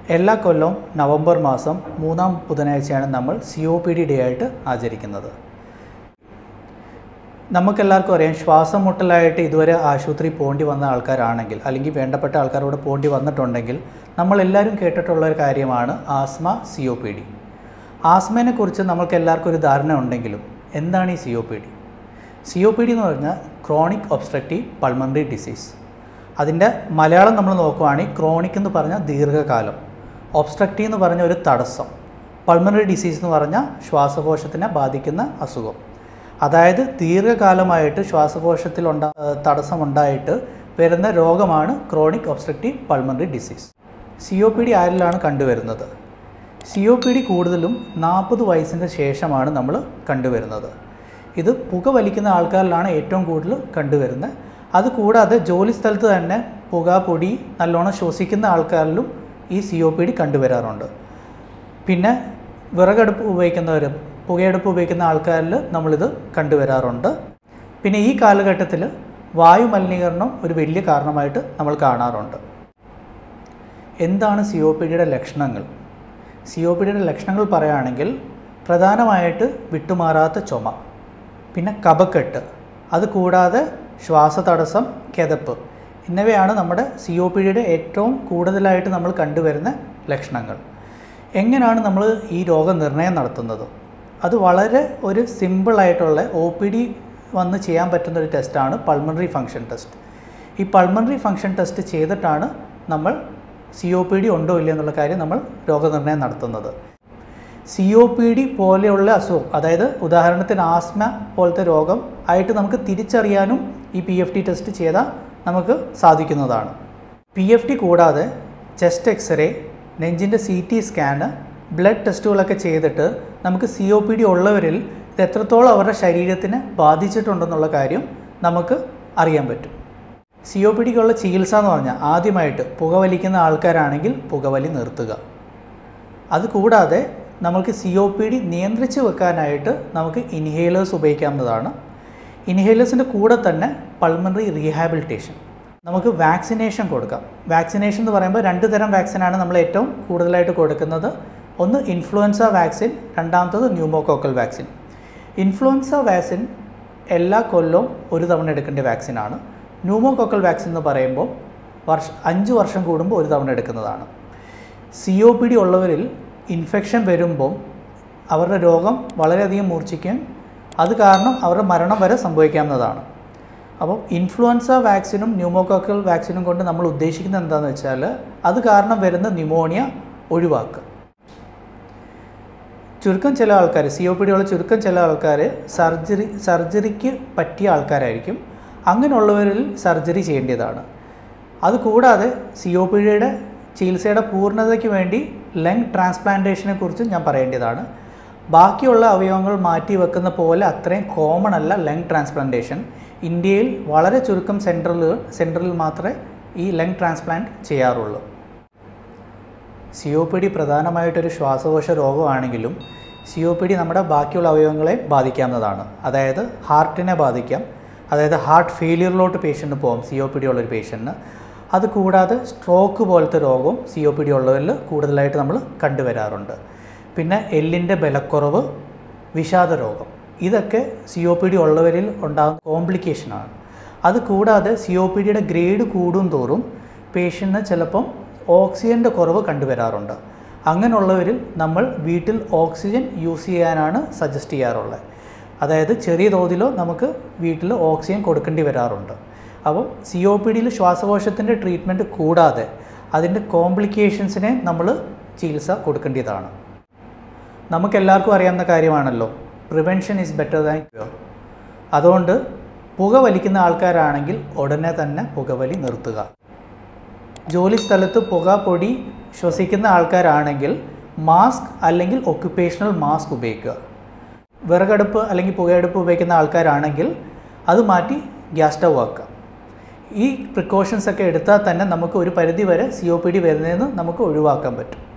എല്ലാ കൊല്ലവും നവംബർ മാസം മൂന്നാം ബുധനാഴ്ചയാണ് നമ്മൾ C O P D day ആയിട്ട് ആചരിക്കുന്നത് നമുക്കെല്ലാവർക്കും അറിയാം ശ്വാസം മുട്ടലായിട്ട് ഇതുവരെ ആശുപത്രി പോണ്ടി വന്ന ആൾക്കാരാണെങ്കിൽ അല്ലെങ്കിൽ വേണ്ടപ്പെട്ട ആൾക്കാരോട് പോണ്ടി വന്നിട്ടുണ്ടെങ്കിൽ നമ്മളെല്ലാവരും കേട്ടിട്ടുള്ള ഒരു കാര്യമാണ് asthma C O P D ആസ്മയെ കുറിച്ച് നമ്മൾക്ക് എല്ലാവർക്കും ഒരു ധാരണ ഉണ്ടെങ്കിലും എന്താണ് ഈ C O P D C O P D എന്ന് പറഞ്ഞാൽ ക്രോണിക് ഒബ്സ്ട്രക്റ്റീവ് പൾമണറി ഡിസീസ് അതിൻ്റെ മലയാളം നമ്മൾ നോക്കുവാണെങ്കിൽ ക്രോണിക് എന്ന് പറഞ്ഞാൽ ദീർഘകാലം ഒബ്സ്ട്രക്റ്റീവ് എന്ന് പറഞ്ഞ ഒരു തടസ്സം പൾമണറി ഡിസീസ് എന്ന് പറഞ്ഞാൽ ശ്വാസകോശത്തിനെ ബാധിക്കുന്ന അസുഖം അതായത് ദീർഘകാലമായിട്ട് ശ്വാസകോശത്തിൽ ഉണ്ടാ തടസ്സമുണ്ടായിട്ട് വരുന്ന രോഗമാണ് chronic obstructive pulmonary disease C O P D ആരിലാണ് കണ്ടുവരുന്നത് സി ഒ പി ഡി കൂടുതലും നാൽപ്പത് വയസ്സിന് ശേഷമാണ് നമ്മൾ കണ്ടുവരുന്നത് ഇത് പുക വലിക്കുന്ന ആൾക്കാരിലാണ് ഏറ്റവും കൂടുതൽ കണ്ടുവരുന്നത് അതുകൂടാതെ ജോലി സ്ഥലത്ത് തന്നെ പുക പൊടി നല്ലോണം ശ്വസിക്കുന്ന ആൾക്കാരിലും ഈ സി ഒ പി ഡി കണ്ടുവരാറുണ്ട് പിന്നെ വിറകടുപ്പ് ഉപയോഗിക്കുന്നവർ പുകയടുപ്പ് ഉപയോഗിക്കുന്ന ആൾക്കാരിൽ നമ്മളിത് കണ്ടുവരാറുണ്ട് പിന്നെ ഈ കാലഘട്ടത്തിൽ വായു മലിനീകരണം ഒരു വലിയ കാരണമായിട്ട് നമ്മൾ കാണാറുണ്ട് എന്താണ് സി ഒ പി ഡിയുടെ ലക്ഷണങ്ങൾ സി ഒ പി ഡിയുടെ ലക്ഷണങ്ങൾ പറയുകയാണെങ്കിൽ പ്രധാനമായിട്ട് വിട്ടുമാറാത്ത ചുമ പിന്നെ കഫക്കെട്ട് അത് കൂടാതെ ശ്വാസതടസ്സം കിതപ്പ് എന്നിവയാണ് നമ്മുടെ സി ഒ പി ഡിയുടെ ഏറ്റവും കൂടുതലായിട്ട് നമ്മൾ കണ്ടുവരുന്ന ലക്ഷണങ്ങൾ എങ്ങനെയാണ് നമ്മൾ ഈ രോഗനിർണയം നടത്തുന്നത് അത് വളരെ ഒരു സിമ്പിളായിട്ടുള്ള ഒ പി ഡി വന്ന് ചെയ്യാൻ പറ്റുന്ന ഒരു ടെസ്റ്റാണ് പൾമണറി ഫങ്ഷൻ ടെസ്റ്റ് ഈ പൾമണറി ഫങ്ഷൻ ടെസ്റ്റ് ചെയ്തിട്ടാണ് നമ്മൾ സി ഒ പി ഡി ഉണ്ടോ ഇല്ലയോ എന്നുള്ള കാര്യം നമ്മൾ രോഗനിർണയം നടത്തുന്നത് സി ഒ പി ഡി പോലെയുള്ള അസുഖം അതായത് ഉദാഹരണത്തിന് ആസ്മ പോലത്തെ രോഗം ആയിട്ട് നമുക്ക് തിരിച്ചറിയാനും ഈ പി എഫ് ടി ടെസ്റ്റ് ചെയ്താൽ നമുക്ക് സാധിക്കുന്നതാണ് പി എഫ് ടി കൂടാതെ ചെസ്റ്റ് എക്സ്റേ നെഞ്ചിൻ്റെ സി ടി സ്കാന് ബ്ലഡ് ടെസ്റ്റുകളൊക്കെ ചെയ്തിട്ട് നമുക്ക് സി ഒ പി ഡി ഉള്ളവരിൽ ഇത് എത്രത്തോളം അവരുടെ ശരീരത്തിന് ബാധിച്ചിട്ടുണ്ടെന്നുള്ള കാര്യം നമുക്ക് അറിയാൻ പറ്റും സി ഒ പി ഡിക്കുള്ള ചികിത്സ എന്ന് പറഞ്ഞാൽ ആദ്യമായിട്ട് പുകവലിക്കുന്ന ആൾക്കാരാണെങ്കിൽ പുകവലി നിർത്തുക അതുകൂടാതെ നമുക്ക് സി ഒ പി ഡി നിയന്ത്രിച്ച് വെക്കാനായിട്ട് നമുക്ക് ഇൻഹേലേഴ്സ് ഉപയോഗിക്കാവുന്നതാണ് ഇൻഹേലേഴ്സിൻ്റെ കൂടെ തന്നെ പൾമണറി റീഹാബിലിറ്റേഷൻ നമുക്ക് വാക്സിനേഷൻ കൊടുക്കാം വാക്സിനേഷൻ എന്ന് പറയുമ്പോൾ രണ്ട് തരം വാക്സിനാണ് നമ്മൾ ഏറ്റവും കൂടുതലായിട്ട് കൊടുക്കുന്നത് ഒന്ന് ഇൻഫ്ലുവൻസ വാക്സിൻ രണ്ടാമത്തത് ന്യൂമോകോക്കൽ വാക്സിൻ ഇൻഫ്ലുവൻസ വാക്സിൻ എല്ലാ കൊല്ലവും ഒരു തവണ എടുക്കേണ്ട വാക്സിനാണ് ന്യൂമോകോക്കൽ വാക്സിൻ എന്ന് പറയുമ്പോൾ വർഷ അഞ്ച് വർഷം കൂടുമ്പോൾ ഒരു തവണ എടുക്കുന്നതാണ് സി ഒ പി ഡി ഉള്ളവരിൽ ഇൻഫെക്ഷൻ വരുമ്പം അവരുടെ രോഗം വളരെയധികം മൂർച്ഛിക്കുകയും അത് കാരണം അവരുടെ മരണം വരെ സംഭവിക്കാവുന്നതാണ് അപ്പോൾ ഇൻഫ്ലുവൻസ വാക്സിനും ന്യൂമോകോക്കൽ വാക്സിനും കൊണ്ട് നമ്മൾ ഉദ്ദേശിക്കുന്നത് എന്താണെന്ന് വെച്ചാൽ അത് കാരണം വരുന്ന ന്യൂമോണിയ ഒഴിവാക്കുക ചുരുക്കം ചില ആൾക്കാർ സി ഒ പി ഡി ഉള്ള ചുരുക്കം ചില ആൾക്കാർ സർജറി സർജറിക്ക് പറ്റിയ ആൾക്കാരായിരിക്കും അങ്ങനെയുള്ളവരിൽ സർജറി ചെയ്യേണ്ടതാണ് അതുകൂടാതെ സി ഒ പി ഡിയുടെ ചികിത്സയുടെ പൂർണ്ണതയ്ക്ക് വേണ്ടി ലങ് ട്രാൻസ്പ്ലാന്റേഷനെ കുറിച്ച് ഞാൻ പറയേണ്ടതാണ് ബാക്കിയുള്ള അവയവങ്ങൾ മാറ്റി വെക്കുന്ന പോലെ അത്രയും കോമൺ അല്ല ലങ് ട്രാൻസ്പ്ലാന്റേഷൻ ഇന്ത്യയിൽ വളരെ ചുരുക്കം സെൻറ്ററിൽ സെൻറ്ററിൽ മാത്രമേ ഈ ലങ് ട്രാൻസ്പ്ലാന്റ് ചെയ്യാറുള്ളൂ സി ഒ പി ഡി പ്രധാനമായിട്ടൊരു ശ്വാസകോശ രോഗമാണെങ്കിലും സി ഒ പി ഡി നമ്മുടെ ബാക്കിയുള്ള അവയവങ്ങളെ ബാധിക്കാവുന്നതാണ് അതായത് ഹാർട്ടിനെ ബാധിക്കാം അതായത് ഹാർട്ട് ഫെയിലിയറിലോട്ട് പേഷ്യൻറ്റ് പോകും സി ഒ പി ഡി ഉള്ളൊരു പേഷ്യൻറ്റിന് അത് കൂടാതെ സ്ട്രോക്ക് പോലത്തെ രോഗവും സി ഒ പി ഡി ഉള്ളവരിൽ കൂടുതലായിട്ട് നമ്മൾ കണ്ടുവരാറുണ്ട് പിന്നെ എല്ലിൻ്റെ ബലക്കുറവ് വിഷാദ രോഗം ഇതൊക്കെ സി ഒ പി ഡി ഉള്ളവരിൽ ഉണ്ടാകുന്ന കോംപ്ലിക്കേഷനാണ് അത് കൂടാതെ സി ഒ പി ഡിയുടെ ഗ്രേഡ് കൂടും തോറും പേഷ്യൻറ്റിന് ചിലപ്പം ഓക്സിജൻ്റെ കുറവ് കണ്ടുവരാറുണ്ട് അങ്ങനെയുള്ളവരിൽ നമ്മൾ വീട്ടിൽ ഓക്സിജൻ യൂസ് ചെയ്യാനാണ് സജസ്റ്റ് ചെയ്യാറുള്ളത് അതായത് ചെറിയ തോതിലോ നമുക്ക് വീട്ടിൽ ഓക്സിജൻ കൊടുക്കേണ്ടി വരാറുണ്ട് അപ്പം സി ഒ പി ഡിയിൽ ശ്വാസകോശത്തിൻ്റെ ട്രീറ്റ്മെൻറ്റ് കൂടാതെ അതിൻ്റെ കോംപ്ലിക്കേഷൻസിനെ നമ്മൾ ചികിത്സ കൊടുക്കേണ്ടതാണ് നമുക്കെല്ലാവർക്കും അറിയാവുന്ന കാര്യമാണല്ലോ prevention is better than cure അതുകൊണ്ട് പുക വലിക്കുന്ന ആൾക്കാരാണെങ്കിൽ ഉടനെ തന്നെ പുകവലി നിർത്തുക ജോലി സ്ഥലത്ത് പുക പൊടി ശ്വസിക്കുന്ന ആൾക്കാരാണെങ്കിൽ മാസ്ക് അല്ലെങ്കിൽ ഒക്യുപ്പേഷണൽ മാസ്ക് ഉപയോഗിക്കുക വിറകടുപ്പ് അല്ലെങ്കിൽ പുകയടുപ്പ് ഉപയോഗിക്കുന്ന ആൾക്കാരാണെങ്കിൽ അത് മാറ്റി ഗ്യാസ് സ്റ്റവ് ആക്കുക ഈ പ്രിക്കോഷൻസ് ഒക്കെ എടുത്താൽ തന്നെ നമുക്ക് ഒരു പരിധി വരെ സി ഒ പി ഡി വരുന്നതെന്ന് നമുക്ക് ഒഴിവാക്കാൻ പറ്റും